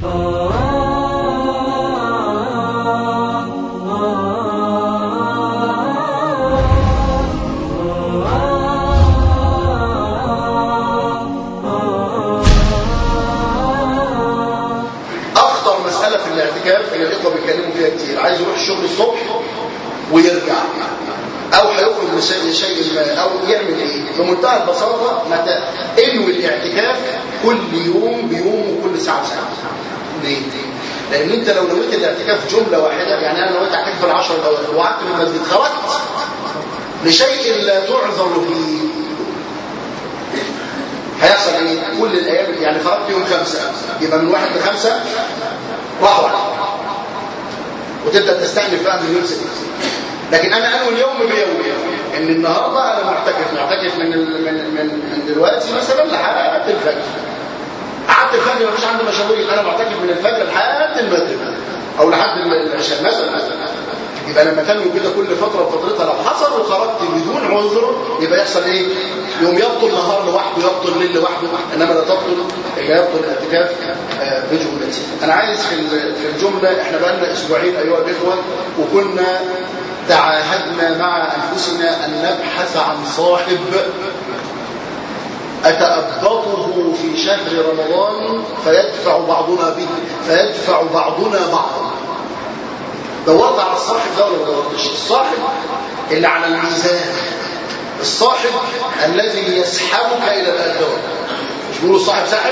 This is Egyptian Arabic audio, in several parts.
اخطر مساله في الاعتكاف اللي الاخوه بيتكلموا فيها كتير عايز يروح الشغل الصبح ويرجع او هيخرج من شيء شيء ما او يعمل ايه بمنتهى البساطه متى انوي الاعتكاف كل يوم بيوم وكل ساعه بساعه ليه لان انت لو نويت الاعتكاف جمله واحده يعني انا نويت اعتكف العشر الاواخر وقعدت من المسجد خرجت لشيء لا تعذر فيه هيحصل ايه كل الايام يعني خرجت يوم خمسه يبقى من واحد لخمسه راح واحد وتبدا تستأنف بقى من يوم سته لكن انا انوي اليوم بيوم ان النهارده انا معتكف معتكف من ال- من من من دلوقتي مثلا لحد الفجر قعدت الفجر مفيش عندي مشاوير انا معتكف من الفجر لحد المغرب او لحد العشاء مثلا يبقى لما تنوي كده كل فتره وفترتها لو حصل وخرجت بدون عذر يبقى يحصل ايه؟ يوم يبطل نهار لوحده يبطل ليل لوحده انما لا تبطل الا يبطل الاعتكاف آه، بجملته. انا عايز في ال- في الجمله احنا بقى لنا اسبوعين ايها الاخوه وكنا تعاهدنا مع انفسنا ان نبحث عن صاحب أتأبطه في شهر رمضان فيدفع بعضنا به فيدفع بعضنا بعضا دورت على الصاحب ده ولا ما دورتش الصاحب اللي على الميزان الصاحب الذي يسحبك إلى الأدوار مش بيقولوا الصاحب ساحب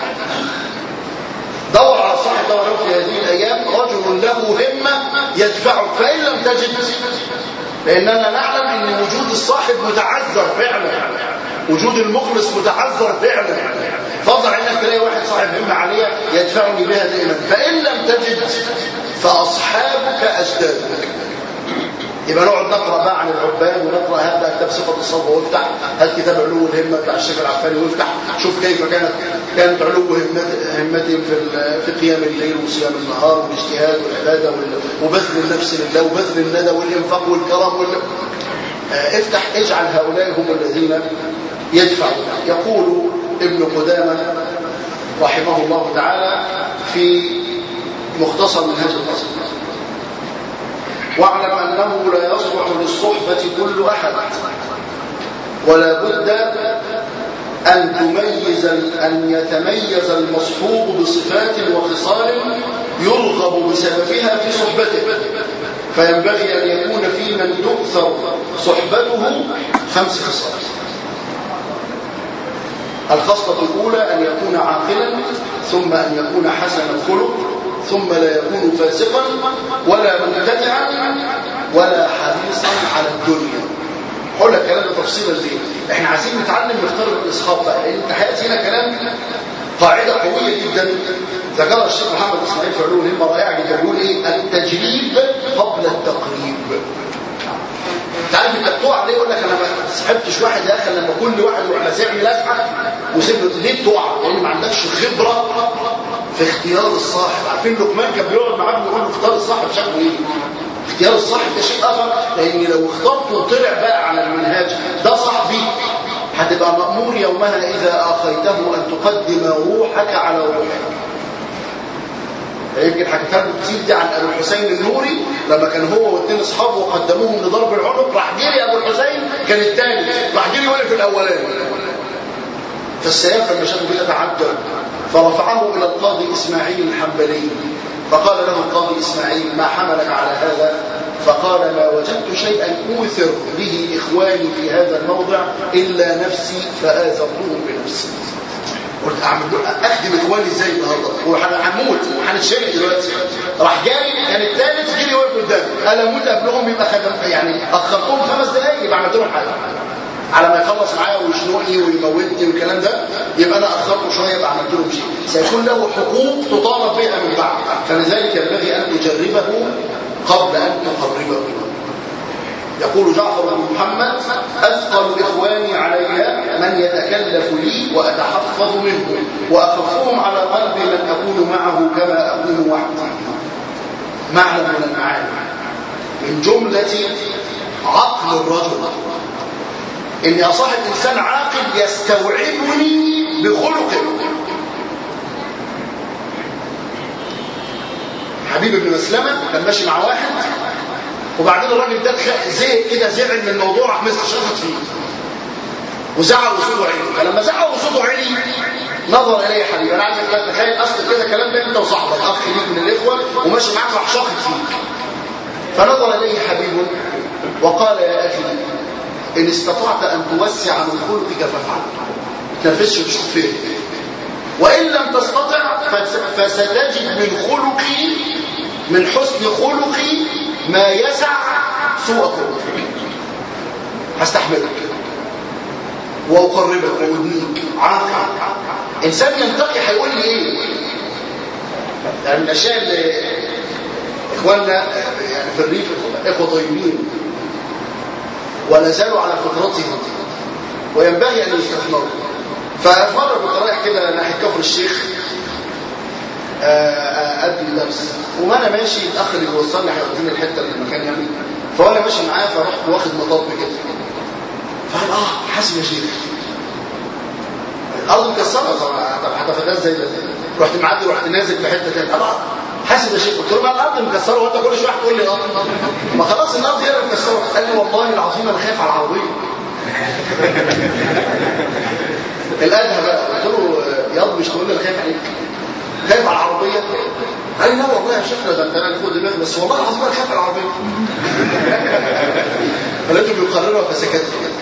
دور على الصاحب ده ولو في هذه الأيام رجل له همة يدفعك فإن لم تجد لأننا نعلم أن وجود الصاحب متعذر فعلا وجود المخلص متعذر فعلا فضل انك تلاقي واحد صاحب همه عاليه يدفعني بها دائما فان لم تجد فاصحابك اجدادك يبقى نقعد نقرا بقى عن العباد ونقرا هذا كتاب صفه الصبر وافتح هات كتاب علو الهمه بتاع الشيخ العفاني وافتح شوف كيف كانت كانت علو همت- همتهم في ال- في قيام الليل وصيام النهار والاجتهاد والعباده وال- وبذل النفس لله وبذل الندى والانفاق والكرم وال... آه، افتح اجعل هؤلاء هم الذين يدفعون يقول ابن قدامة رحمه الله تعالى في مختصر منهج القصر واعلم أنه لا يصلح للصحبة كل أحد ولا بد أن تميز أن يتميز المصحوب بصفات وخصال يرغب بسببها في صحبته فينبغي أن يكون في من تؤثر صحبته خمس خصال الخصلة الأولى أن يكون عاقلا ثم أن يكون حسن الخلق ثم لا يكون فاسقا ولا مبتدعا ولا حريصا على الدنيا هقول لك الكلام ده تفصيلا ليه احنا عايزين نتعلم نختار الاصحاب بقى لان انت هياتي هنا كلام قاعده قويه جدا ذكرها الشيخ محمد اسماعيل في علوم الهمه رائعه جدا بيقول ايه التجريب قبل التقريب انت عارف انت بتقع ليه يقول لك انا ما سحبتش واحد يا اخي لما كل واحد يروح لازعني لازعه وسيب ليه بتقع؟ لان ما عندكش خبره في اختيار الصاحب عارفين لقمان كان بيقعد معاه بيقول له اختار الصاحب شكله ايه؟ اختيار الصاحب ده شيء اخر لان لو اخترته وطلع بقى على المنهاج ده صاحبي هتبقى مأمور يومها إذا آخيته أن تقدم روحك على روحك يمكن حكيتها لكم كتير دي عن ابو الحسين النوري لما كان هو واثنين اصحابه وقدموهم لضرب العنق راح جري ابو الحسين كان الثالث راح جري وقف الاولاني فالسياف لما شافوا كده تعجب فرفعه الى القاضي اسماعيل الحنبلي فقال له القاضي اسماعيل ما حملك على هذا فقال ما وجدت شيئا اوثر به اخواني في هذا الموضع الا نفسي فاثرتهم بنفسي قلت اعمل اخدم اخواني ازاي النهارده هنموت وهنتشرك دلوقتي راح جاري كان الثالث جري واقف قدامي انا اموت قبلهم يبقى خدم يعني اخرتهم خمس دقائق يبقى عملت لهم حاجه على ما يخلص معايا ويشنقني ويموتني والكلام ده يبقى انا اخرته شويه يبقى عملت لهم شيء سيكون له حقوق تطالب بها من بعد فلذلك ينبغي ان تجربه قبل ان تقربه يقول جعفر بن محمد أثقل إخواني علي من يتكلف لي وأتحفظ منه وأخفهم على قلبي من أكون معه كما أكون وحدي معنى من المعاني من جملة عقل الرجل إني أصاحب إنسان عاقل يستوعبني بخلقه حبيب بن مسلمه كان ماشي مع واحد وبعدين الراجل ده زي كده زعل من الموضوع راح مستشفط فيه وزعل وصوته عالي فلما زعل وصوته عالي نظر اليه حبيبي انا عايزك تتخيل اصل كده كلام بين انت وصاحبك اخ ليك من الاخوه وماشي معاك راح شاخط فيك فنظر اليه حبيب وقال يا اخي ان استطعت ان توسع من خلقك فافعل تنفسش وتشوف فين وان لم تستطع فستجد من خلقي من حسن خلقي ما يسع سوء خلقك هستحملك واقربك واودنيك عاقل انسان ينتقي هيقول لي ايه يعني الاشياء اللي اخواننا يعني في الريف اخوه طيبين ولا زالوا على فطرتهم وينبغي ان يستثمروا فمره كنت رايح كده ناحيه كفر الشيخ ادي درس وانا ماشي الاخ اللي بيوصلني هيوديني الحته اللي المكان يعني فوانا ماشي معاه فرحت واخد مطب كده فقال اه حاسب يا شيخ الارض مكسره طب هتاخدها ازاي ده رحت معدي ورحت نازل في حته ثانيه طبعا حاسب يا شيخ قلت له ما الارض مكسره وانت كل شويه هتقول لي اه ما خلاص الارض هي اللي مكسره قال لي والله العظيم انا خايف على العربيه الادهى بقى قلت له ياض مش تقول لي انا خايف عليك خايف على العربيه قال لي لا والله يا شيخ ده انت انا فوق دماغي بس والله العظيم انا خايف على العربيه فلقيته بيقررها فسكت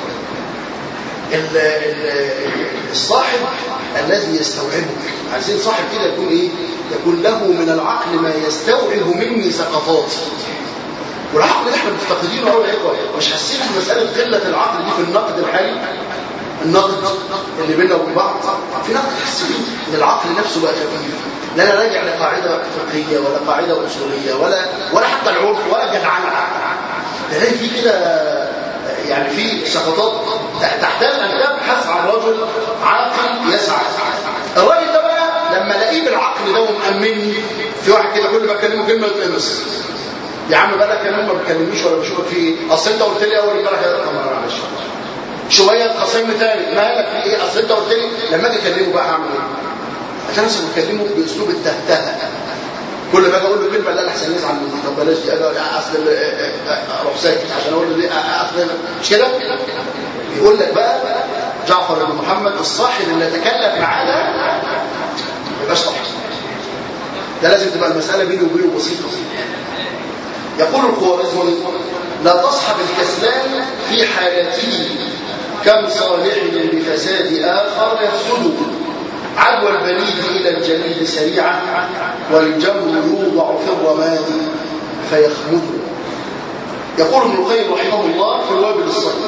الصاحب الذي يستوعبك عايزين صاحب كده يكون ايه يكون له من العقل ما يستوعب مني سقطاتي والعقل اللي احنا مفتقدينه قوي يا اخوه مش حاسين في مساله قله العقل دي في النقد الحالي النقد اللي بيننا وبين بعض في نقد حاسين ان العقل نفسه بقى خفيف لا لا راجع لقاعده فقهيه ولا قاعده اصوليه ولا ولا حتى العرف ولا الجدعنه تلاقي في كده يعني في سقطات تحتاج ان تبحث عن رجل عاقل يسعى الراجل ده بقى لما الاقيه بالعقل ده ومأمني في واحد كده كل ما اكلمه كلمه يتقمص يا عم بقى كلام ما بتكلمنيش ولا بشوفك في ايه اصل انت قلت لي اول امبارح يا طب معلش شويه خصيم تاني مالك في ايه اصل انت قلت لي لما اجي اكلمه بقى هعمل ايه عشان انا بكلمه باسلوب التهتهه كل ما اجي اقول له كلمه لا لا احسن يزعل مني طب بلاش دي اصل اروح ساكت عشان اقول له دي اصل مش كده يقول لك بقى جعفر بن محمد الصاحب اللي يتكلم معاه ده ما يبقاش صح ده لازم تبقى المساله بيني وبينه بسيطه يقول الخوارزمي لا تصحب الكسلان في حالته كم صالح بفساد اخر يفسد عدوى البليد إلى الجليد سريعة والجمر يوضع في الرماد فيخمد يقول ابن القيم رحمه الله في الوابل الصغير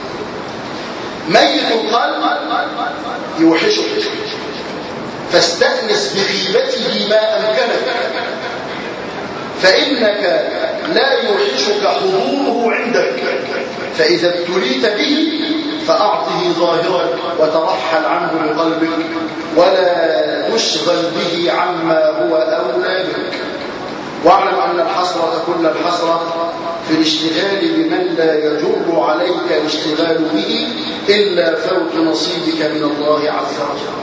ميت القلب يوحشك فاستأنس بغيبته ما أمكنك فإنك لا يوحشك حضوره عندك فإذا ابتليت به فأعطه ظاهرك وترحل عنه بقلبك ولا تشغل به عما هو أولى بك واعلم أن الحسرة كل الحسرة في الاشتغال بمن لا يجر عليك الاشتغال به إلا فوت نصيبك من الله عز وجل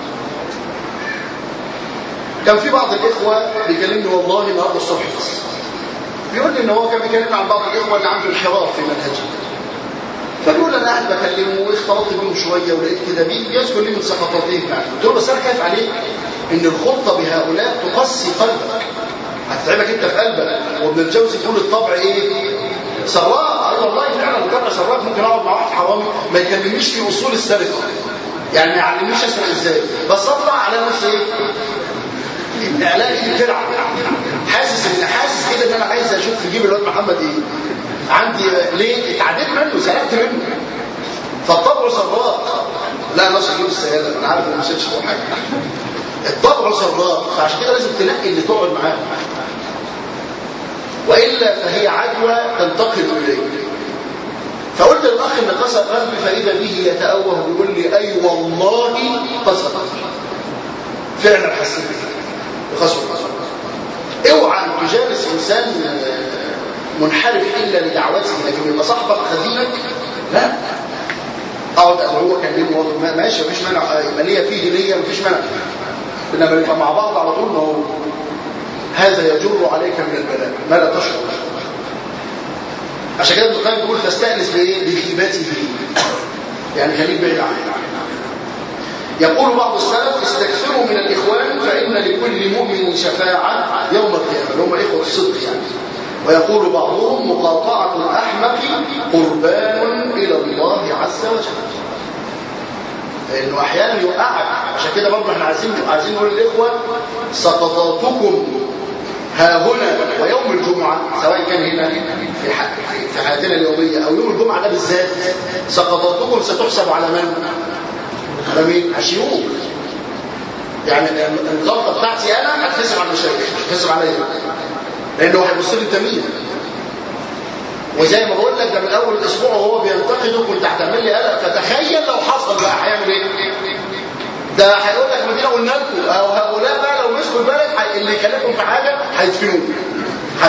كان في بعض الإخوة بيكلمني والله النهارده الصبح بس بيقول لي ان هو كان بيكلمني عن بعض الإخوة اللي عنده انحراف في منهجه فبيقول انا قاعد بكلمه واختلطت بيهم شويه ولقيت كده بيذكر لي من سقطاتهم يعني قلت له بس انا خايف عليك ان الخلطه بهؤلاء تقسي قلبك هتتعبك انت في قلبك وابن الجوزي يقول الطبع ايه؟ سراء اي والله فعلا الطبع سراء ممكن اقعد مع واحد حرامي ما يكلمنيش في اصول السرقه يعني ما يعلمنيش اسرق ازاي بس اطلع على نفسي ايه؟ الاقي تلعب حاسس ان حاسس كده ان انا عايز اشوف في جيب الواد محمد ايه عندي ليه اتعديت منه سرقت منه فالطبع سراق لا مش هجيب السياده انا عارف ان مش هو حاجه الطبع سراق فعشان كده لازم تنقي اللي تقعد معاه والا فهي عدوى تنتقل اليه فقلت للاخ ان قسى قلبي فاذا به يتأوه بيقول لي اي والله قسى قلبي فعلا حسيت بخسر اوعى ان تجالس انسان منحرف الا لدعوته لكن يبقى صاحبك خزينك لا اقعد ادعوه اكلمه ماشي مفيش مانع يبقى ليا فيه نيه مفيش مانع انما نبقى مع بعض على طول ما هو هذا يجر عليك من البلاء ما لا تشعر عشان كده ابن القيم بيقول تستأنس بايه بغيبته يعني خليك بعيد عنه يقول بعض السلف استكثروا من الاخوان فان لكل مؤمن شفاعه يوم القيامه اللي هم الاخوه الصدق يعني ويقول بعضهم مقاطعه الاحمق قربان الى الله عز وجل لانه احيانا يوقعك عشان كده برضه احنا عايزين عايزين نقول للاخوه سقطاتكم ها هنا ويوم الجمعة سواء كان هنا في في حياتنا اليومية أو يوم الجمعة ده بالذات سقطاتكم ستحسب على من؟ على مين؟ على الشيوخ يعني الغلطة بتاعتي أنا هتحسب على المشايخ مش هتحسب عليا لأنه هيبص لي أنت مين؟ وزي ما بقول لك ده من أول الأسبوع وهو بينتقدك وأنت هتعمل لي قلق فتخيل لو حصل بقى هيعمل إيه؟ ده هيقول لك مدينه قلنا لكم او هؤلاء بقى لو مسكوا البلد اللي يكلفهم في حاجه هيدفنوه حي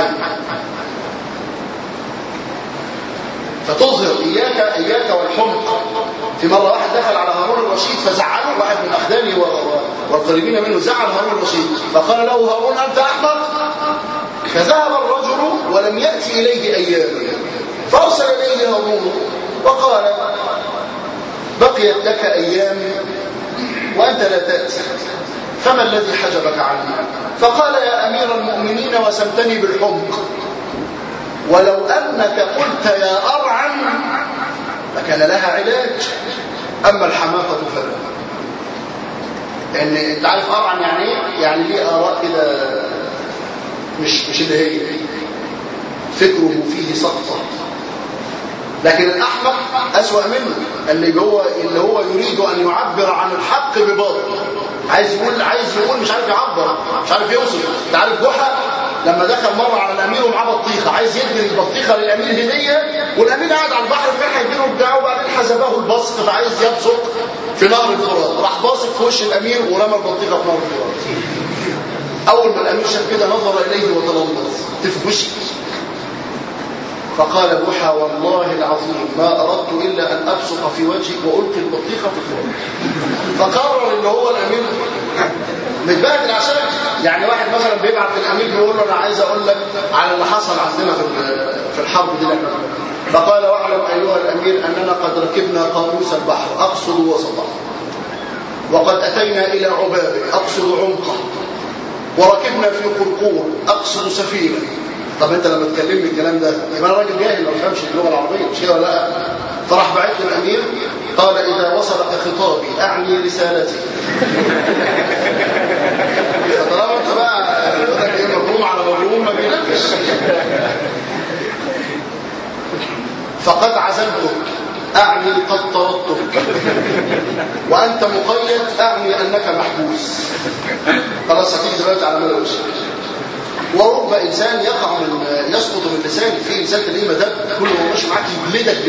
فتظهر اياك اياك والحمق في مره واحد دخل على هارون الرشيد فزعله واحد من اخداني والقريبين منه زعل هارون الرشيد فقال له هارون انت احمق فذهب الرجل ولم ياتي اليه ايام فارسل اليه هارون وقال بقيت لك ايام وأنت لا تأتي فما الذي حجبك عني فقال يا أمير المؤمنين وسمتني بالحمق ولو أنك قلت يا أرعن لكان لها علاج أما الحماقة فلا لأن أنت عارف أرعن يعني إيه؟ يعني ليه آراء كده مش مش اللي هي فكره فيه سقطة لكن الأحمق أسوأ منه اللي هو اللي هو يريد أن يعبر عن الحق بباطل عايز يقول عايز يقول مش عارف يعبر مش عارف يوصف انت عارف جحا لما دخل مرة على الأمير ومعاه بطيخة عايز يدي البطيخة للأمير هدية والأمير قاعد على البحر فراح يديله بتاعه وبعدين حسبه البسط فعايز يبصق في نهر الفرات راح باصق في وش الأمير ورمى البطيخة في نهر الفرات أول ما الأمير شاف كده نظر إليه وتلمظ تفوشي فقال بوحى والله العظيم ما أردت إلا أن أبصق في وجهك وألقي البطيخة في الفرن فقرر إن هو الأمير متبهدل عشان يعني واحد مثلا بيبعت للأمير بيقول له أنا عايز أقول لك على اللي حصل عندنا في الحرب دي لك فقال واعلم أيها الأمير أننا قد ركبنا قاموس البحر أقصد وسطه وقد أتينا إلى عبابه أقصد عمقه وركبنا في قرقور أقصد سفينة طب انت لما تكلمني الكلام ده يبقى انا راجل جاهل ما بفهمش اللغه العربيه مش كده ولا لا فراح بعت الامير قال اذا وصلك خطابي اعني رسالتي فطالما انت بقى يقول لك ايه مفهوم على مفهوم ما بينفش فقد عزلتك أعني قد طردتك وأنت مقيد أعني أنك محبوس خلاص هتيجي دلوقتي على مدى وشك ورب انسان يقع من يسقط من لسانه في انسان تلاقيه مدد كل ما ماشي معاك يجلدك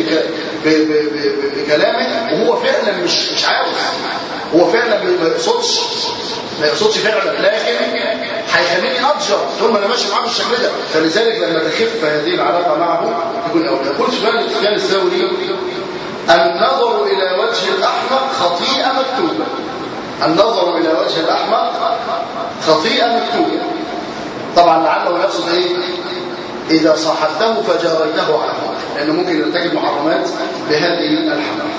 بكلامه وهو فعلا مش مش عاوز هو فعلا ما يقصدش ما يقصدش فعلا لكن هيخليني اضجر طول ما انا ماشي معاه بالشكل ده فلذلك لما تخف هذه العلاقه معه تكون اولى يقول سفيان سفيان الثوري النظر الى وجه الاحمق خطيئه مكتوبه النظر الى وجه الاحمق خطيئه مكتوبه طبعا لعله يقصد ايه اذا صاحبته فجاريته على لانه ممكن يرتكب محرمات بهذه الحمل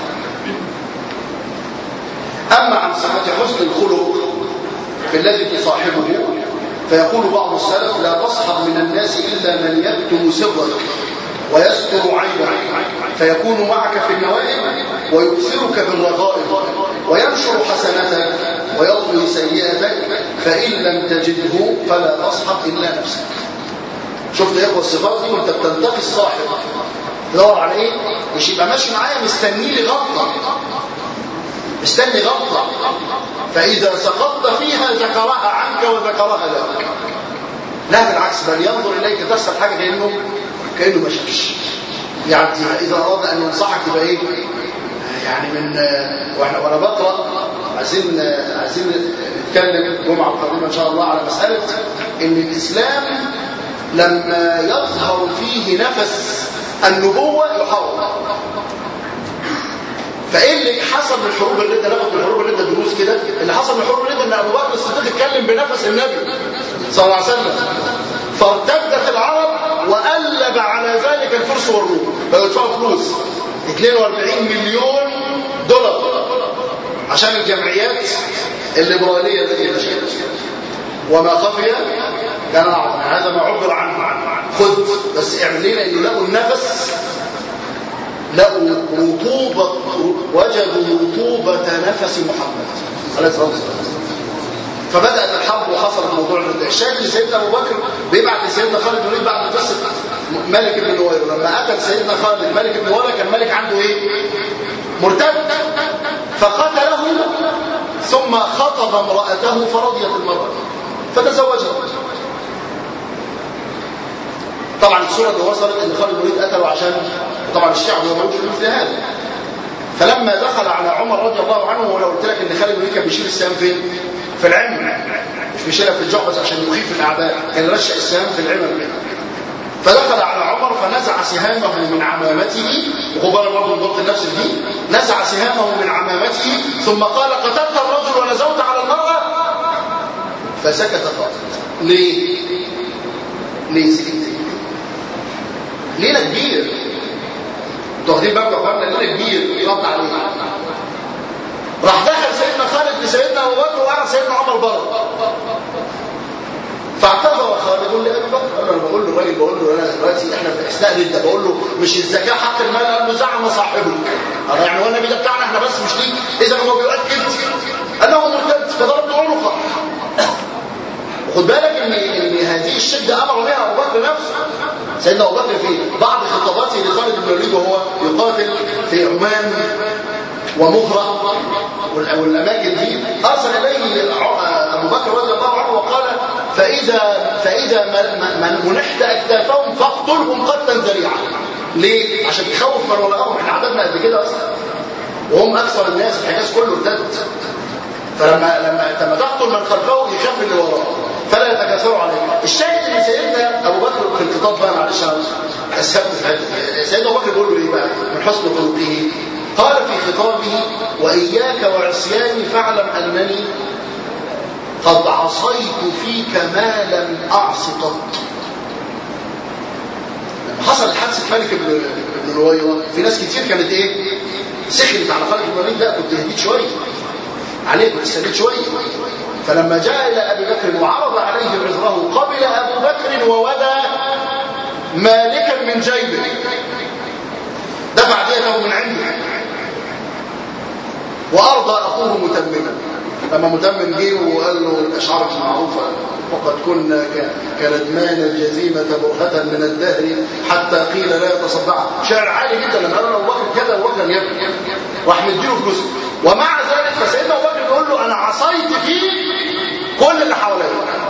اما عن صحه حسن الخلق بالذي تصاحبه فيقول بعض السلف لا تصحب من الناس الا من يكتم سرك ويستر عيبك فيكون معك في النوائب ويكثرك بالرغائب وينشر حسنتك ويطوي سيئتك فإن لم تجده فلا تصحب إلا نفسك شفت يا اخوه الصفات دي وانت بتنتقي الصاحب تدور على ايه مش يبقى ماشي معايا مستني لي غلطه مستني غلطه فاذا سقطت فيها ذكرها عنك وذكرها لك لا بالعكس بل ينظر اليك تحصل حاجه كانه كانه ما شافش يعني اذا اراد ان ينصحك يبقى ايه يعني من واحنا وانا بقرا عايزين عايزين نتكلم الجمعه القادمه ان شاء الله على مساله ان الاسلام لما يظهر فيه نفس النبوه يحرم فايه اللي حصل من الحروب الردة ناخد من الحروب الردة دروس كده اللي حصل من الحروب الردة ان ابو بكر الصديق اتكلم بنفس النبي صلى الله عليه وسلم فارتدت العرب وقلب على ذلك الفرس والروم بقوا يدفعوا فلوس 42 مليون دولار عشان الجمعيات الليبراليه التي نشأت وما خفي كان اعظم هذا ما عبر عنه خذ بس اعمل لنا ان لقوا النفس لقوا رطوبة وجدوا رطوبة نفس محمد عليه الصلاة والسلام فبدأت الحرب وحصل الموضوع ده الشاهد سيدنا أبو بكر بيبعت لسيدنا خالد بن الوليد بعد قصة ملك بن نوير لما قتل سيدنا خالد ملك بن نوير كان ملك عنده ايه؟ مرتد فقتله ثم خطب امرأته فرضيت المرأة فتزوجها طبعا الصورة اللي وصلت ان خالد بن الوليد قتله عشان طبعا الشعب هو موجود مثل هذا فلما دخل على عمر رضي الله عنه ولو قلت لك ان خالد بن الوليد كان بيشيل السهام فين؟ في العمر مش بيشيلها في الجعبس عشان يخيف الاعداء كان يرشق السهام في العمر فدخل على عمر فنزع سهامه من عمامته وخبر برضه من ضبط النفس دي نزع سهامه من عمامته ثم قال قتلت الرجل ونزوت على المرأة فسكت خالد ليه؟ ليه سكت؟ ليلة كبير انتوا واخدين بالكم يا اخوانا ليلة كبير رد عليه راح دخل سيدنا خالد لسيدنا ابو بكر وقعد سيدنا عمر بره فاعتذر خالد لابي بكر قال له انا بقول له الراجل بقول له انا دلوقتي احنا في اثناء رده بقول له مش الزكاه حق المال قال له زعم صاحبه قال يعني هو النبي ده بتاعنا احنا بس مش ليك اذا هو بيؤكد انه مرتد فضربت عنقه وخد بالك ان ان هذه الشده امر بها ابو بكر نفسه سيدنا ابو بكر في بعض خطاباته لخالد بن الوليد وهو يقاتل في عمان ومغرة والاماكن دي ارسل اليه ابو بكر رضي الله عنه وقال فاذا فاذا من منحت اكتافهم فاقتلهم قتلا ذريعا ليه؟ عشان تخوف من وراءهم احنا عددنا قد كده اصلا وهم اكثر الناس الحجاز كله ارتد فلما لما لما تقتل من خلفه يخاف اللي وراه فلا يتكاثروا عليه الشاهد ان سيدنا ابو بكر في الخطاب بقى معلش اسهبت في حته سيدنا ابو بكر بيقول له ايه بقى من حسن خلقه قال في خطابه واياك وعصياني فاعلم انني قد عصيت فيك ما لم اعص قط حصلت حادثه ملك بن بن نويره في ناس كتير كانت ايه سخنت على خالد بن الوليد ده كنت هديت شويه عليه كنت استنيت شويه فلما جاء الى ابي بكر وعرض عليه عذره قبل ابو بكر وودى مالكا من جيبه دفع ديته من عنده وارضى اخوه متمما لما متمم جه وقال له الاشعار المعروفه وقد كنا كندمان الجزيمة برهة من الدهر حتى قيل لا يتصدع شعر عالي جدا لما قال له ابو بكر كذا ابو بكر يبكي راح مديله فلوس ومع ذلك فسيدنا ابو بكر بيقول له انا عصيت فيه كل اللي حواليا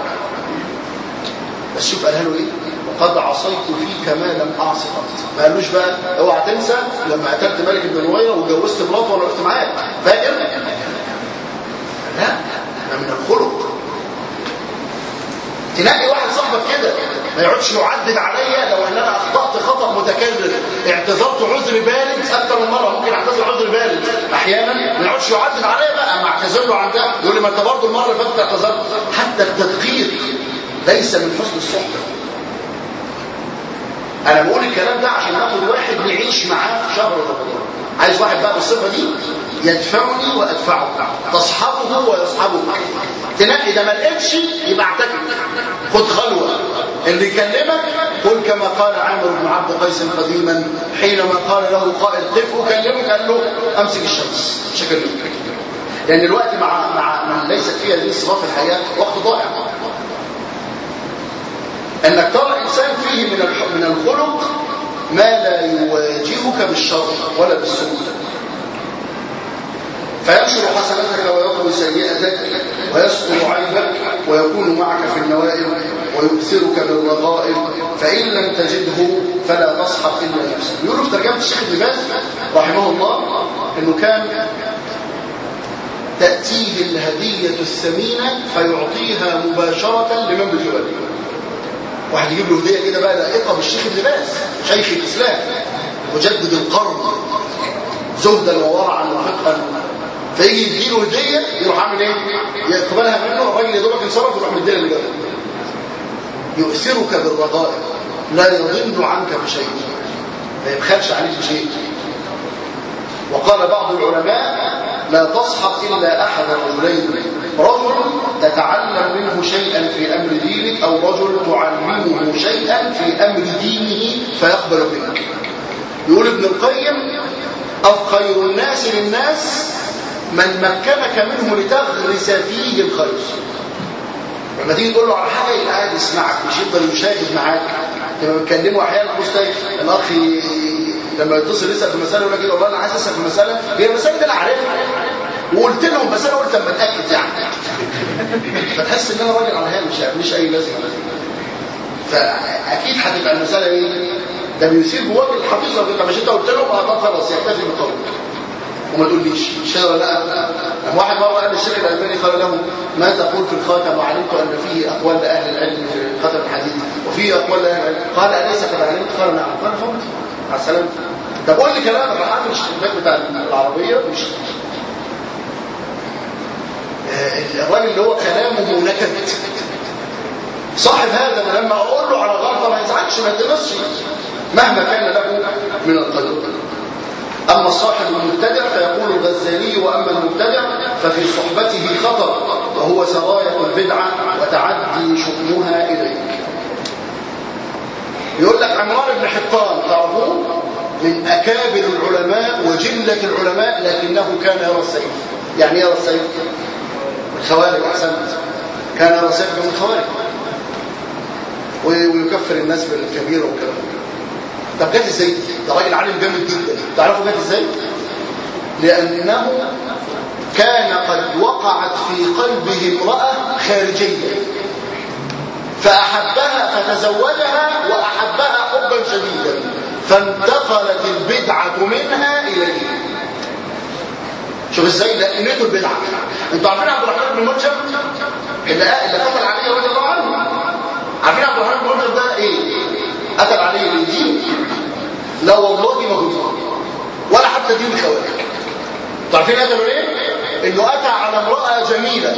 بس شوف قالها له ايه وقد عصيت فيك ما لم اعص قط ما قالوش بقى اوعى تنسى لما قتلت ملك بن نويره وجوزت مراته وانا وقفت معاك فاكر لا ده من الخلق تلاقي واحد صاحبك كده ما يقعدش يعدد عليا لو ان انا اخطات خطا متكرر اعتذرت عذر بارد اكثر من مره ممكن اعتذر عذر بارد احيانا ما يقعدش يعدد عليا بقى ما اعتذر له عن ده يقول لي ما انت برضه المره اللي فاتت اعتذرت حتى التدقيق ليس من حسن الصحبه انا بقول الكلام ده عشان ناخد واحد نعيش معاه في شهر رمضان عايز واحد بقى بالصفه دي يدفعني وادفعه تصحبه ويصحبك تنقي ده ما لقيتش يبقى اعتكف خد خلوه اللي يكلمك قل كما قال عامر بن عبد قيس قديما حينما قال له قائد قف اكلمك قال له امسك الشمس مش هكلمك لان الوقت مع مع من ليست فيها هذه الصفات في الحياه وقت ضائع انك ترى انسان فيه من من الخلق ما لا يواجهك بالشر ولا بالسوء فينشر حسناتك ويطوي سيئتك ويستر عيبك ويكون معك في النوائب ويؤثرك بالرغائب فإن لم تجده فلا تصحب إلا نفسك يقولوا في ترجمة الشيخ ابن باز رحمه الله أنه كان تأتيه الهدية الثمينة فيعطيها مباشرة لمن بجواره واحد يجيب له هدية كده بقى لائقة بالشيخ ابن باز شيخ الإسلام مجدد القرن زهدا وورعا وفقها فيجي يديله هديه يروح عامل ايه يقبلها منه الراجل يا دوبك انصرف ويروح مديها اللي جنبه يؤثرك بالرغائب لا يضل عنك بشيء ما يبخلش عليك بشيء وقال بعض العلماء لا تصحب إلا أحد الرجلين رجل تتعلم منه شيئا في أمر دينك أو رجل تعلمه شيئا في أمر دينه فيقبل منك يقول ابن القيم أو خير الناس للناس من مكنك منه لتغرس فيه الخير لما تيجي تقول له على حاجه يبقى قاعد يسمعك مش يفضل يشاهد معاك لما بتكلمه احيانا بص الاخ لما يتصل يسال في مساله يقول لك ايه والله انا عايز اسال في مساله هي المساله دي انا عارفها وقلت لهم بس انا قلت اما اتاكد يعني فتحس ان انا راجل على هامش يعني مش اي لازمه فاكيد هتبقى المساله ايه ده بيثير جواك الحفيظه كده مش انت قلت لهم اه طب خلاص يكتفي بالقول وما تقوليش شهر لا أم واحد مرة قال الشيخ الألباني قال له ما تقول في الخاتم وعلمت أن فيه أقوال لأهل العلم في الخاتم الحديث وفيه أقوال لأهل العلم قال أليس قد علمت قال نعم قال فهمت على السلامة طب قول لي كلام راح اعمل الشباك بتاع العربية مش الراجل اللي هو كلامه نكد صاحب هذا لما اقول له على غلطه ما يزعلش ما يتنصش مهما كان له من القدر أما الصاحب المبتدع فيقول الغزالي وأما المبتدع ففي صحبته خطر وهو سراية البدعة وتعدي شؤمها إليك يقول لك عمران بن حطان تعرفوه من أكابر العلماء وجلة العلماء لكنه كان يرى السيف يعني يرى السيف الخوارج أحسنت كان يرى السيف من الخوارج ويكفر الناس بالكبيرة والكلام طب جت ازاي ده راجل عالم جامد جدا تعرفوا جت ازاي لانه كان قد وقعت في قلبه امراه خارجيه فاحبها فتزوجها واحبها حبا شديدا فانتقلت البدعه منها اليه شوف ازاي لقيته البدعه انتوا عارفين عبد الرحمن بن ملجم اللي اللي قتل علي رضي الله عنه عارفين عبد الرحمن بن ملجم ده ايه قتل عليه الدين لا والله ما هو ولا حتى دين الخوارج عارفين قتلوا ليه انه اتى على امراه جميله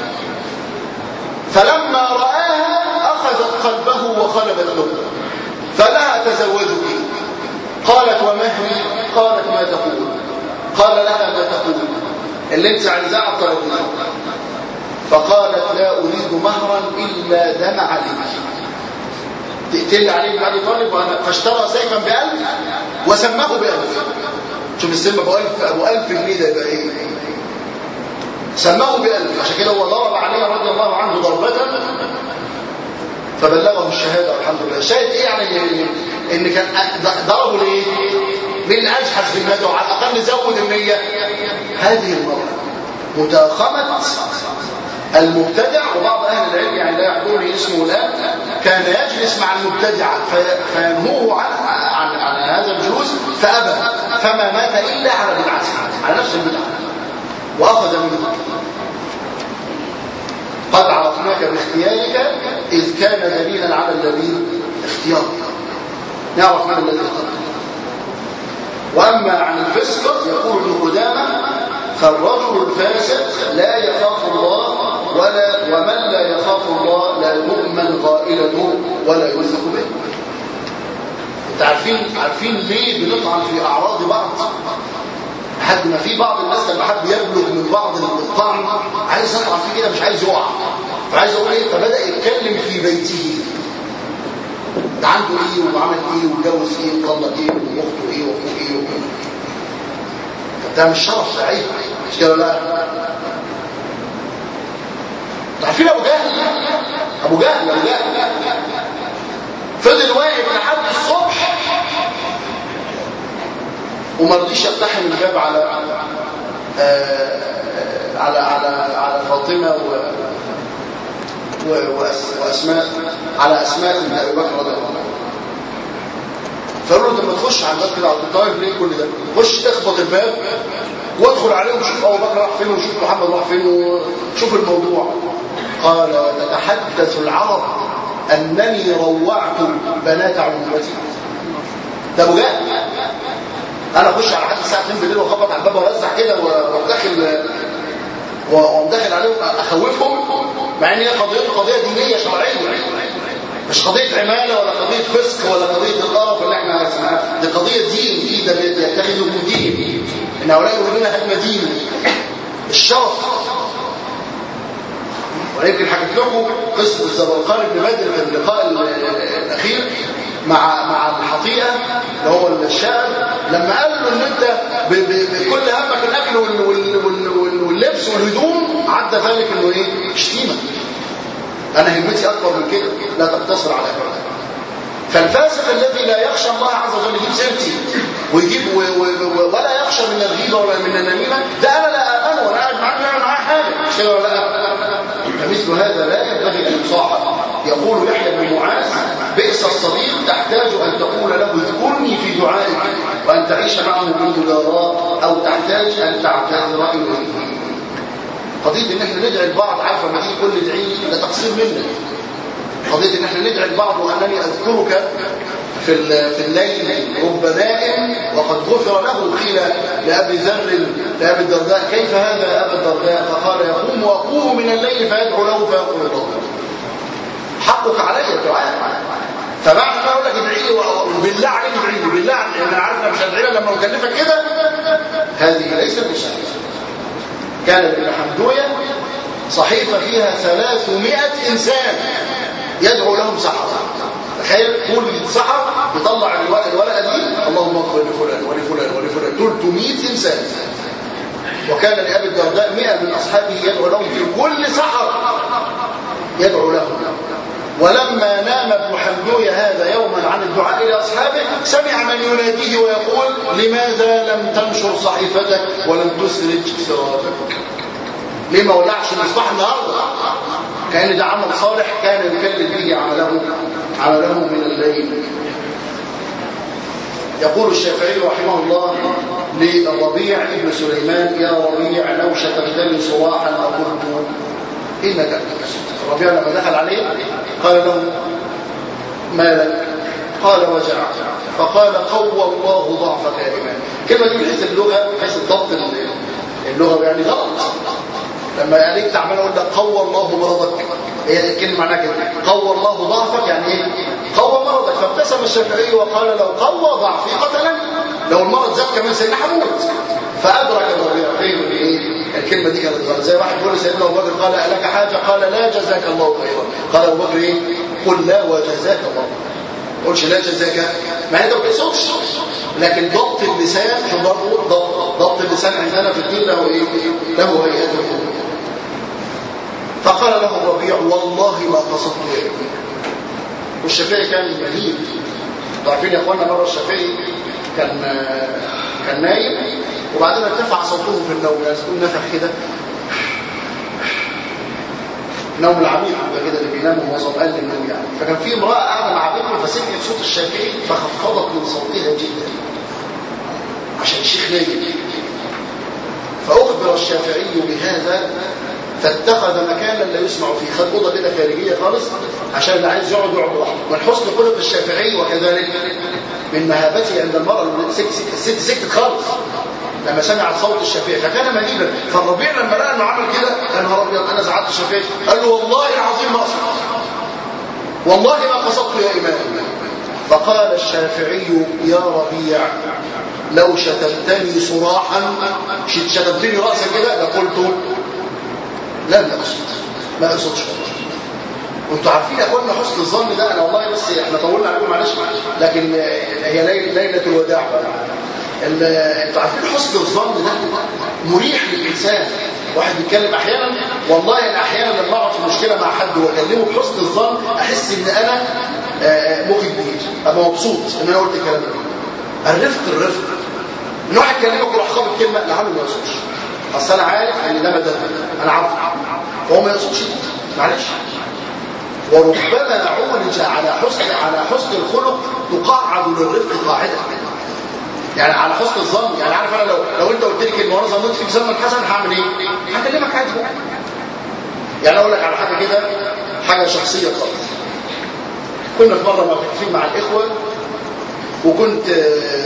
فلما راها اخذت قلبه وخلبت له فلها تزوجك قالت وما هي قالت ما تقول قال لها ما تقول اللي انت عايزاه على الترابيزه فقالت لا اريد مهرا الا دم عليك تقتل عليه بن ابي طالب فاشترى سيفا بألف وسماه بألف شوف السلم ابو ألف ابو ألف جنيه ده يبقى ايه سماه بألف عشان كده هو ضرب عليه رضي الله عنه ضربة فبلغه الشهادة والحمد لله الشاهد ايه يعني ان كان ضربه ليه مين اللي اجحد في الندى وعلى الاقل زود النية هذه المرأة متاخمة المبتدع وبعض اهل العلم يعني لا يحضرني اسمه الان كان يجلس مع المبتدع فينهوه عن, عن, عن هذا الجلوس فابى فما مات الا على بدعته على نفس البدعه واخذ منه قد عرفناك باختيارك اذ كان دليلا على الذي اختيارك نعرف من الذي اختار واما عن الفسق يقول ابن قدامه فالرجل الفاسق لا يخاف الله ولا ومن لا يخاف الله لا يؤمن غائلته ولا يوثق به انت عارفين عارفين ليه بنطعن في اعراض بعض لحد ما في بعض الناس لما حد يبلغ من بعض الطعن عايز يطعن فيه كده مش عايز يقع فعايز اقول ايه فبدا يتكلم في بيته ده عنده ايه وعمل ايه واتجوز ايه وطلق ايه واخته ايه واخوه ايه وكده ده مش شرف ده عيب مش كده لا عارفين ابو جهل ابو جهل ابو جهل فضل واقف لحد الصبح وما رضيش يقتحم الباب على آه على على على فاطمه و واسماء على اسماء بن ابي بكر رضي الله عنه فقالوا له طب ما تخش على الباب كده على طيب ليه كل ده خش اخبط الباب وادخل عليه وشوف ابو بكر راح فين وشوف محمد راح فين وشوف الموضوع قال وتتحدث العرب انني روعت بنات عمومتي ده ابو جهل انا اخش على حد الساعه 2 بالليل واخبط على الباب وارزع كده واروح داخل واقوم داخل عليهم اخوفهم مع ان هي قضيته قضيه دينيه شرعيه مش قضيه عماله ولا قضيه فسق ولا قضيه القرف اللي احنا اسمها دي قضيه دين دي ده بيتخذوا من دين ان هؤلاء يريدون هدم دين الشرف ويمكن حكيت لكم قصه الزبرقان بن بدر في اللقاء الاخير مع مع الحطيئه اللي هو الشاعر لما قال له ان انت بكل همك الاكل وال وال وال واللبس والهدوم عدى ذلك انه ايه شتيمه انا همتي اكبر من كده لا تقتصر على هذا فالفاسق الذي لا يخشى الله عز وجل يجيب سيرتي ويجيب و و و ولا يخشى من الغيبه ولا من النميمه ده انا لا امنه وانا قاعد معاه نعمل معاه حاجه مش كده ولا لا فمثل هذا لا ينبغي ان يصاحب يقول يحيى بن معاذ بئس الصديق تحتاج ان تقول له اذكرني في دعائك وان تعيش معه بالمجاراة او تحتاج ان تعتذر اليه قضيه ان احنا ندعي البعض عارفه لما تيجي كل ادعي ده تقصير منا قضيه ان احنا ندعي البعض وانني اذكرك في في الليل رب نائم وقد غفر له قيل لابي ذر لابي الدرداء كيف هذا يا ابا الدرداء فقال يقوم واقوم من الليل فيدعو له فيقول الله حقك علي الدعاء فبعد ما اقول لك ادعي لي وبالله عليك ادعي لي بالله عليك انا عارف مش هدعي لما اكلفك كده هذه ليست بشأن كان ابن حمدويه صحيفه فيها 300 انسان يدعو لهم سحرة تخيل كل سحر يطلع الورقه دي اللهم اغفر لفلان ولفلان ولفلان 300 انسان وكان لابي الدرداء 100 من اصحابه يدعو لهم في كل سحر يدعو لهم ولما نام ابن حمدوية هذا يوما عن الدعاء لأصحابه سمع من يناديه ويقول لماذا لم تنشر صحيفتك ولم تسرج سراجك ليه ما ولعش المصباح النهارده كان ده عمل صالح كان يكلل به عمله عمله من الليل يقول الشافعي رحمه الله للربيع ابن سليمان يا ربيع لو شتمتني صباحا لقلت انك الربيع لما دخل عليه قال له ما لك قال وجع فقال قوى الله ضعفك يا امام الكلمه دي من حيث اللغه من حيث الضبط اللغوي يعني غلط لما عليك تعمل اقول لك قوى الله مرضك هي الكلمه معناها كده قوى الله ضعفك يعني ايه قوى مرضك فابتسم الشافعي وقال لو قوى ضعفي قتلا لو المرض زاد كمان سيدنا حمود فادرك الربيع فين ايه الكلمه دي كانت غلط زي واحد بيقول لسيدنا ابو بكر قال لك حاجه قال لا جزاك الله خيرا قال ابو بكر ايه قل لا وجزاك الله ما قلش لا جزاك ما انت ما بتقصدش لكن ضبط اللسان شو برضه ضبط ضبط اللسان عندنا في الدين له ايه له هيئته فقال له الربيع والله ما قصدت يا ابني والشافعي كان مهيب عارفين يا اخوانا مره الشافعي كان كان نايم وبعدين ارتفع صوته في النوم يعني تكون نفخ كده نوم العميق كده اللي بينام وهو ظمآن للنوم يعني فكان في امراه قاعده مع بنته فسمعت صوت الشافعي فخفضت من صوتها جدا عشان الشيخ نايم فاخبر الشافعي بهذا فاتخذ مكانا لا يسمع فيه خد اوضه كده خارجيه خالص عشان اللي عايز يقعد يقعد لوحده من حسن خلق الشافعي وكذلك من مهابته عند المراه الست سكتت خالص لما سمع صوت الشافعي فكان مهيبا فالربيع لما لقى انه عمل كده يا نهار ابيض انا زعلت الشافعي قال له والله العظيم ما اقصد والله ما قصدت يا امام فقال الشافعي يا ربيع لو شتمتني صراحا شتمتني راسا كده لقلت لا لا اقصد ما اقصدش وانتوا عارفين يا اخوانا حسن الظن ده انا والله بس احنا طولنا عليكم معلش لكن هي ليله الوداع انتوا عارفين حسن الظن ده مريح للانسان واحد بيتكلم احيانا والله انا احيانا لما اقعد في مشكله مع حد واكلمه بحسن الظن احس ان انا مخي كبير ابقى مبسوط ان انا قلت الكلام ده الرفق الرفق ان واحد يكلمك ويروح خابط كلمه لا عامل ما يقصدش اصل انا عارف ان ده مدد انا عارف فهو ما يقصدش معلش وربما عولج على حسن على حسن الخلق تقعد للرفق قاعده يعني على حسن الظن يعني عارف انا لو لو انت قلت لي كلمه وانا ظنيت فيك ظنا حسن هعمل ايه؟ هكلمك عادي بقى يعني اقول لك على حاجه كده حاجه شخصيه خالص كنا في مره معتكفين مع الاخوه وكنت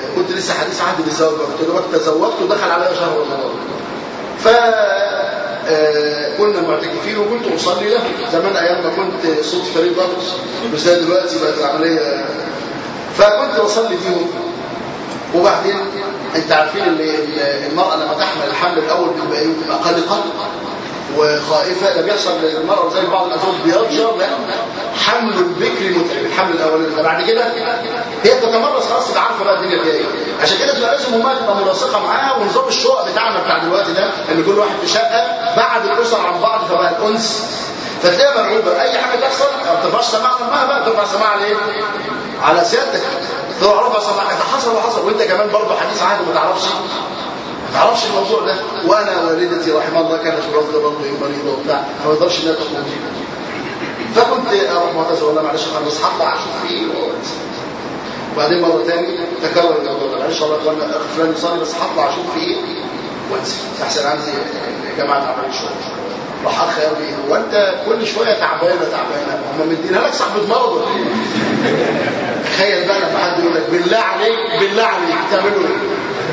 كنت لسه حديث عهد بالزواج قلت له وقت تزوجت ودخل عليا شهر رمضان ف آه، كنا معتكفين وكنت اصلي له زمان ايام ما كنت صوت فريق ضغط مش زي دلوقتي بقت العمليه فكنت اصلي فيهم وبعدين انت عارفين ان المراه لما تحمل الحمل الاول بتبقى ايه؟ بتبقى قلقه وخائفه ده بيحصل للمراه زي بعض الازواج بيرجع لا حمل البكر متعب الحمل الاولاني ده بعد كده هي بتتمرس خلاص تبقى عارفه بقى الدنيا فيها ايه عشان كده تبقى لازم امها تبقى ملاصقه معاها ونظام الشقق بتاعنا بتاع دلوقتي ده ان كل واحد في شقه بعد الاسر عن بعض فبقى الانس فتلاقيها مرعوبه اي حاجه تحصل ما بترفعش سماعه امها بقى ترفع سماعه على ايه؟ على سيادتك تروح رفع سماعه ده حصل وحصل وانت كمان برضه حديث عهد ما تعرفش ما تعرفش الموضوع ده وانا والدتي رحمها الله كانت في رفض برضه مريضه وبتاع ما يقدرش انها تخرج فكنت اروح معتذر والله معلش انا بس هطلع اشوف فيه وبعدين مره ثاني تكرر الموضوع ده معلش والله يا اخوانا اخ فلان يصلي بس هطلع اشوف فيه وانسى احسن عندي جماعه عمل شغل راح اخ قال لي هو انت كل شويه تعبانه تعبانه هم مدينها لك صاحبه مرض ولا ايه؟ تخيل بقى لما حد يقول لك بالله عليك بالله عليك تعملوا ايه؟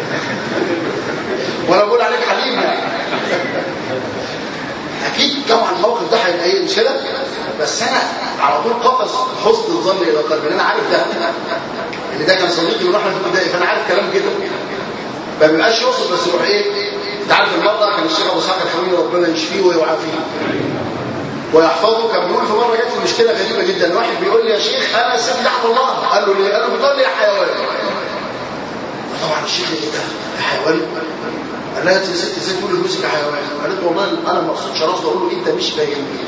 وانا بقول عليك حليم يعني اكيد طبعا الموقف ده هيبقى ايه مش كده بس انا على طول قفز حسن الظن الى قلبي انا عارف ده ان ده كان صديقي من واحنا في البدايه فانا عارف كلام كده ما بيبقاش يقصد بس يروح ايه انت عارف المرضى كان الشيخ ابو اسحاق الحميدي ربنا يشفيه ويعافيه ويحفظه كان بيقول في مره جات لي مشكله غريبه جدا واحد بيقول لي يا شيخ انا الست تحت الله قال له ليه؟ قال له بتقول لي يا حيوان طبعا الشيخ ايه ده؟ يا حيوان قال لها يا ست ازاي تقول لجوزك يا حيوان؟ قالت له والله انا ما اقصدش راسه اقول له انت مش فاهمني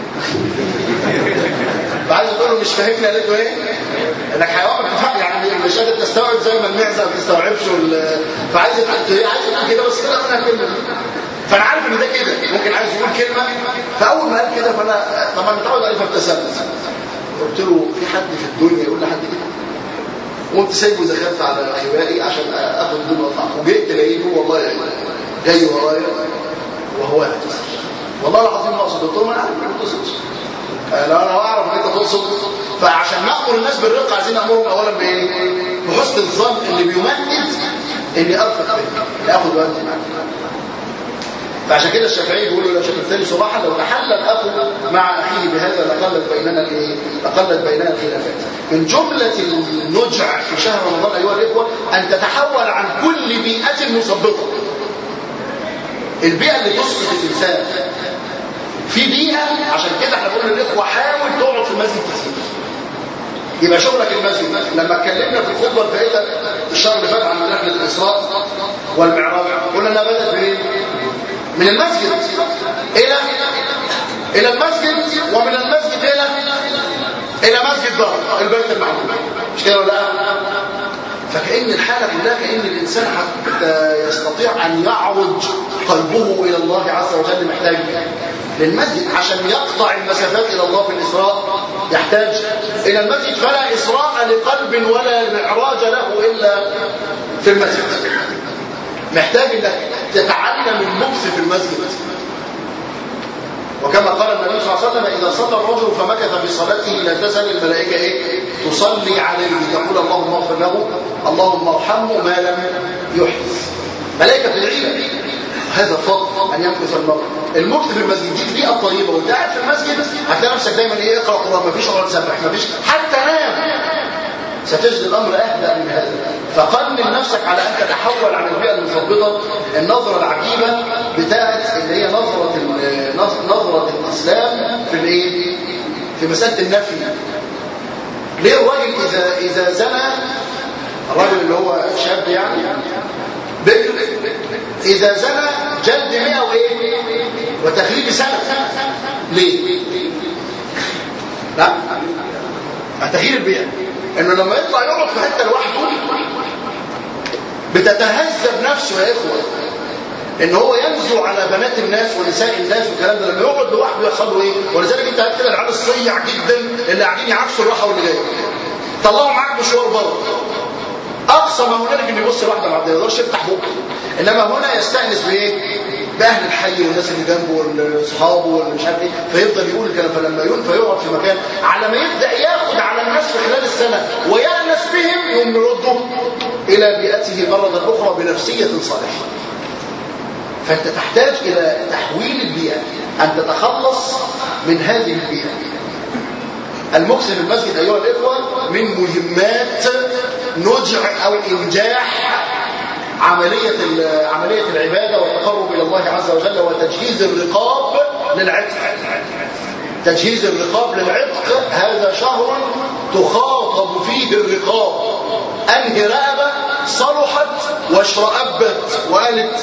بعد تقول له مش فاهمني قالت له ايه؟ انك حيوان بتفهم يعني مش قادر تستوعب زي ما المعزه ما بتستوعبش وال... فعايزه هي عايزه تقول كده بس كده منها كلمه فانا عارف ان ده كده ممكن عايز يقول كلمه فاول ما قال كده فانا طبعا متعود عليه فابتسمت قلت له في حد في الدنيا يقول لحد كده وقمت سايبه دخلت على احبائي عشان اخد دول واطلع وجيت لقيته والله يعني جاي ورايا وهو يعتذر والله العظيم ما اقصد قلت له انا عارف ما تقصدش لو انا اعرف ان انت تقصد فعشان نامر الناس بالرقه عايزين نامرهم اولا بايه؟ بحسن الظن اللي بيمهد اني ارفق به اني اخد وقتي معاك فعشان كده الشافعي بيقولوا لو شكلتني صباحا لو تحلل اخو مع اخيه بهذا لقلت بيننا الايه؟ لقلت بيننا الخلافات. من جمله النجع في شهر رمضان ايها الاخوه ان تتحول عن كل بيئه مثبطه. البيئه اللي تسقط الانسان في بيئه عشان كده احنا بنقول للاخوه حاول تقعد في المسجد كتير. يبقى شغلك المسجد لما اتكلمنا في الخطبه الفائته الشهر اللي فات عن رحله الاسراء والمعراج قلنا انها بدات منين؟ من المسجد الى الى المسجد ومن المسجد الى الى مسجد دار البيت المعمور مش كده ولا فكأن الحالة كلها كأن الإنسان حتى يستطيع أن يعرج قلبه إلى الله عز وجل محتاج للمسجد عشان يقطع المسافات إلى الله في الإسراء يحتاج إلى المسجد فلا إسراء لقلب ولا معراج له إلا في المسجد محتاج انك تتعلم اللبس في المسجد وكما قال النبي صلى الله عليه وسلم اذا صلى الرجل فمكث في صلاته لا تزال الملائكه ايه تصلي عليه تقول اللهم اغفر له اللهم ارحمه ما لم يحدث ملائكه تدعي هذا فضل ان يمكث المرء المكث في المسجد دي البيئه الطيبه وانت قاعد في المسجد هتلاقي نفسك دايما ايه اقرا قران مفيش اقعد سبح مفيش حتى نام ستجد الامر اهدى من هذا فقنن نفسك على ان تتحول عن البيئه المثبطه النظره العجيبه بتاعت اللي هي نظره نظره الاسلام في الايه؟ في مساله النفي. ليه الراجل اذا اذا زنى الراجل اللي هو شاب يعني بكر اذا زنى جلد 100 وايه؟ وتخليد سنه. ليه؟ لا تغيير البيئه انه لما يطلع يقعد في حته لوحده بتتهذب نفسه يا اخوه ان هو ينزو على بنات الناس ونساء الناس والكلام ده لما يقعد لوحده يحصل له ايه ولذلك انت هات كده العيال الصيع جدا اللي قاعدين يعكسوا الراحه واللي جاي طلعوا معاك مشوار بره اقصى ما هنالك انه يبص لواحده ما يقدرش يفتح بقه انما هنا يستانس بايه باهل الحي والناس اللي جنبه واصحابه واللي مش عارف ايه فيفضل يقول الكلام فلما ينفى يقعد في مكان على ما يبدا ياخد على الناس في خلال السنه ويأنس بهم يقوم يرده الى بيئته مره اخرى بنفسيه صالحه فانت تحتاج الى تحويل البيئه ان تتخلص من هذه البيئه المكس في المسجد ايها الاخوه من مهمات نجع او انجاح عملية عملية العبادة والتقرب إلى الله عز وجل وتجهيز الرقاب للعتق تجهيز الرقاب للعتق هذا شهر تخاطب فيه الرقاب أنهي رقبة صلحت واشرأبت وقالت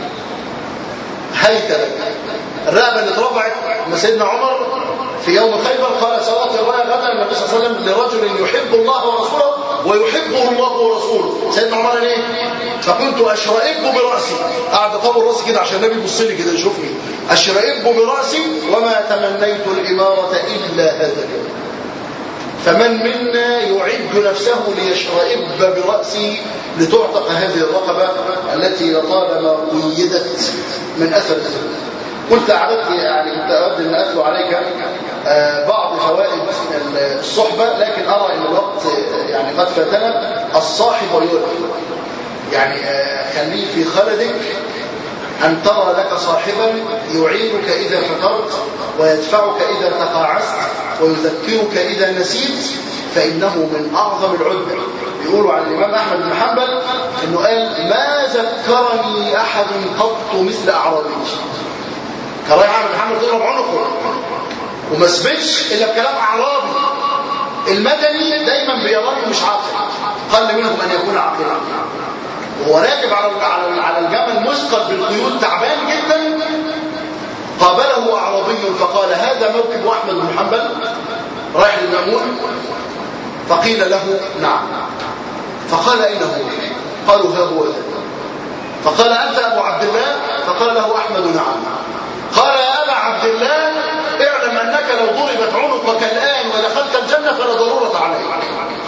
هيت لك الرقبة اللي اترفعت من سيدنا عمر في يوم خيبر قال سواطي الرايه غدا النبي صلى الله عليه وسلم لرجل يحب الله ورسوله ويحبه الله ورسوله سيدنا عمر قال ايه فكنت اشرئب براسي قاعد اطول راسي كده عشان النبي يبص لي كده يشوفني اشرئب براسي وما تمنيت الاماره الا هذا اليوم فمن منا يعد نفسه ليشرئب برأسه لتعتق هذه الرقبة التي لطالما قيدت من أثر الذنوب كنت أعددت يعني كنت أود أن أتلو عليك بعض فوائد الصحبة لكن أرى أن الوقت يعني قد فاتنا الصاحب يلقي يعني خليه في خلدك أن ترى لك صاحبا يعينك إذا فطرت ويدفعك إذا تقاعست ويذكرك إذا نسيت فإنه من أعظم العدة يقولوا عن الإمام أحمد بن حنبل أنه قال ما ذكرني أحد قط مثل أعرابي كان رايح أحمد بن حنبل تضرب عنقه وما سبتش إلا بكلام أعرابي المدني دايما بيراه مش عاقل قل منهم أن يكون عاقلا وهو راكب على على على الجمل مثقل بالقيود تعبان جدا قابله اعرابي فقال هذا موكب احمد بن حنبل رايح للمامون فقيل له نعم فقال اين هو قالوا ها هو ذا فقال انت ابو عبد الله فقال له احمد نعم قال يا ابا عبد الله اعلم انك لو ضربت عنقك الان ودخلت الجنه فلا ضروره عليك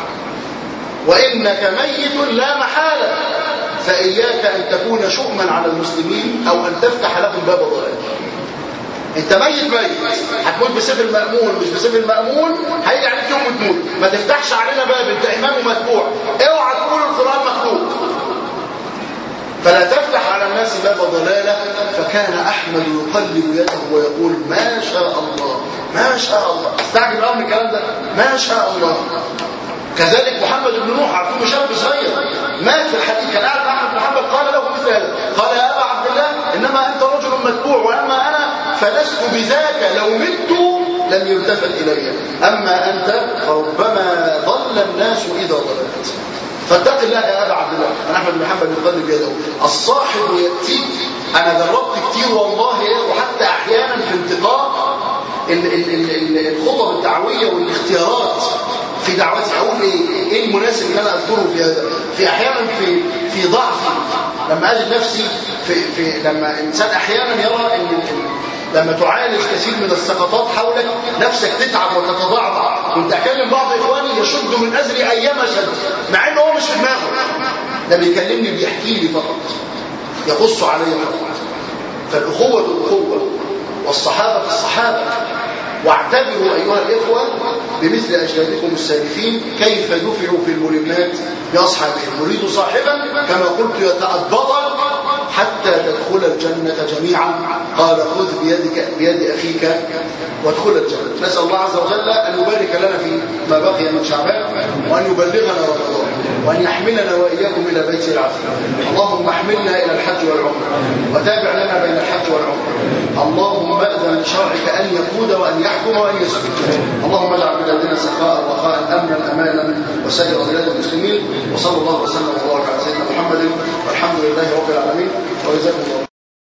وانك ميت لا محاله فإياك أن تكون شؤما على المسلمين أو أن تفتح لهم باب ضلال انت ميت ميت هتموت بسيف المأمون مش بسيف المأمون هيجي عليك يوم وتموت ما تفتحش علينا باب انت امام ومتبوع اوعى تقول القرآن مخلوق فلا تفتح على الناس باب ضلالة فكان أحمد يقلب يده ويقول ما شاء الله ما شاء الله استعجب الأمر الكلام ده ما شاء الله كذلك محمد بن نوح عارفين شاب صغير مات في الحديث كان قاعد مع احمد بن حنبل قال له مثل هذا قال يا ابا عبد الله انما انت رجل متبوع واما انا فلست بذاك لو مت لم يلتفت الي اما انت فربما ضل الناس اذا ضللت فاتق الله يا ابا عبد الله انا احمد بن حنبل يقلب يده الصاحب ياتيك انا جربت كتير والله وحتى احيانا في انتقاء الخطب الدعويه والاختيارات في دعوتي اقول ايه ايه المناسب ان انا اذكره في هذا في احيانا في في ضعفي لما اجد نفسي في في لما انسان احيانا يرى ان لما تعالج كثير من السقطات حولك نفسك تتعب وتتضعضع كنت اكلم بعض اخواني يشد من ازري ايام شد مع انه هو مش في دماغه ده بيكلمني بيحكي لي فقط يقص علي فقط فالاخوه الاخوه والصحابه الصحابه واعتبروا أيها الإخوة بمثل أجدادكم السالفين كيف دفعوا في الملمات بأصحابهم نريد صاحبا كما قلت يتأبطا حتى تدخل الجنة جميعا قال خذ بيدك بيد أخيك وادخل الجنة نسأل الله عز وجل أن يبارك لنا في ما بقي من شعبان وأن يبلغنا رمضان وأن يحملنا وإياكم إلى بيت العافية اللهم احملنا إلى الحج والعمرة وتابع لنا بين الحج والعمرة اللهم أذن لشرعك أن يقود وأن يحكم وأن يسكت اللهم اجعل بلادنا سخاء رخاء أمنا أمانا وسائر بلاد المسلمين وصلى الله وسلم وبارك على سيدنا محمد والحمد لله رب العالمين وجزاكم الله